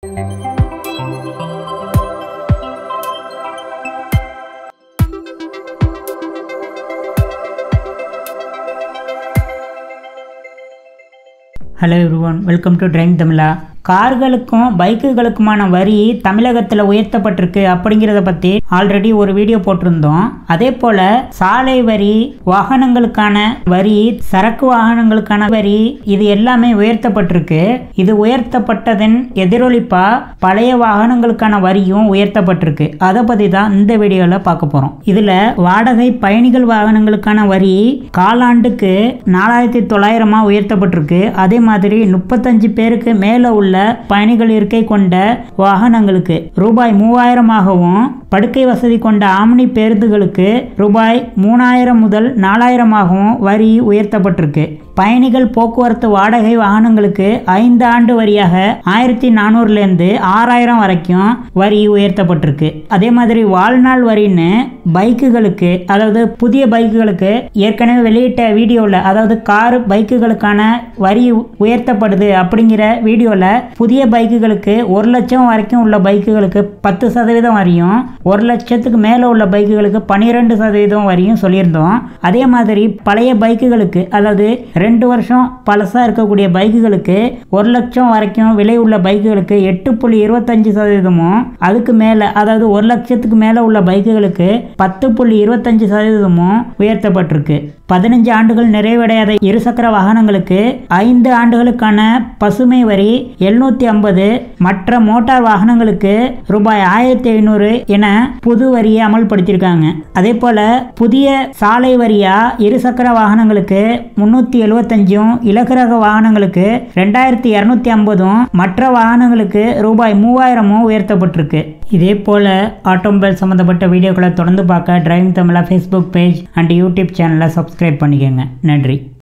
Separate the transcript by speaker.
Speaker 1: hello everyone welcome to driving Tamizha கார்களுக்கும் பைக்குகளுக்குமான வரி தமிழகத்தில் உயர்த்தப்பட்டிருக்கு அப்படிங்கிறத பற்றி ஆல்ரெடி ஒரு வீடியோ போட்டிருந்தோம் அதே போல் சாலை வரி வாகனங்களுக்கான வரி சரக்கு வாகனங்களுக்கான வரி இது எல்லாமே உயர்த்தப்பட்டிருக்கு இது உயர்த்தப்பட்டதன் எதிரொலிப்பா பழைய வாகனங்களுக்கான வரியும் உயர்த்தப்பட்டிருக்கு அதை பற்றி தான் இந்த வீடியோவில் பார்க்க போகிறோம் இதில் வாடகை பயணிகள் வாகனங்களுக்கான வரி காலாண்டுக்கு நாலாயிரத்தி தொள்ளாயிரமாக உயர்த்தப்பட்டிருக்கு அதே மாதிரி முப்பத்தஞ்சு பேருக்கு மேலே உள்ள பயணிகள் இருக்கை கொண்ட வாகனங்களுக்கு ரூபாய் மூவாயிரமாகவும் படுக்கை வசதி கொண்ட ஆம்னி பேருந்துகளுக்கு ரூபாய் மூணாயிரம் முதல் நாலாயிரமாகவும் வரி உயர்த்தப்பட்டிருக்கு பயணிகள் போக்குவரத்து வாடகை வாகனங்களுக்கு ஐந்து ஆண்டு வரியாக ஆயிரத்தி நானூறுலேருந்து ஆறாயிரம் வரைக்கும் வரி உயர்த்தப்பட்டிருக்கு அதே மாதிரி வாழ்நாள் வரின்னு பைக்குகளுக்கு அதாவது புதிய பைக்குகளுக்கு ஏற்கனவே வெளியிட்ட வீடியோவில் அதாவது கார் பைக்குகளுக்கான வரி உயர்த்தப்படுது அப்படிங்கிற வீடியோவில் புதிய பைக்குகளுக்கு ஒரு லட்சம் வரைக்கும் உள்ள பைக்குகளுக்கு பத்து சதவீதம் வரியும் ஒரு லட்சத்துக்கு மேலே உள்ள பைக்குகளுக்கு பன்னிரெண்டு சதவீதம் வரையும் சொல்லியிருந்தோம் அதே மாதிரி பழைய பைக்குகளுக்கு அதாவது ரெண்டு வருஷம் பழசாக இருக்கக்கூடிய பைக்குகளுக்கு ஒரு லட்சம் வரைக்கும் விலை உள்ள பைக்குகளுக்கு எட்டு புள்ளி இருபத்தஞ்சு சதவீதமும் அதுக்கு மேலே அதாவது ஒரு லட்சத்துக்கு மேலே உள்ள பைக்குகளுக்கு பத்து புள்ளி இருபத்தஞ்சு சதவீதமும் உயர்த்தப்பட்டிருக்கு பதினஞ்சு ஆண்டுகள் நிறைவடையாத இருசக்கர வாகனங்களுக்கு ஐந்து ஆண்டுகளுக்கான பசுமை வரி எழுநூத்தி ஐம்பது மற்ற மோட்டார் வாகனங்களுக்கு ரூபாய் ஆயிரத்தி ஐநூறு என புது வரியை அமல்படுத்தியிருக்காங்க அதே போல புதிய சாலை வரியா இருசக்கர வாகனங்களுக்கு முன்னூத்தி எழுபத்தஞ்சும் இலகுரக வாகனங்களுக்கு ரெண்டாயிரத்தி இரநூத்தி ஐம்பதும் மற்ற வாகனங்களுக்கு ரூபாய் மூவாயிரமும் உயர்த்தப்பட்டிருக்கு இதே போல ஆட்டோமொபைல் சம்மந்தப்பட்ட வீடியோக்களை தொடர்ந்து பார்க்க driving Tamizha Facebook page and YouTube சேனலை சப்ஸ்கிரைப் பண்ணிக்கோங்க நன்றி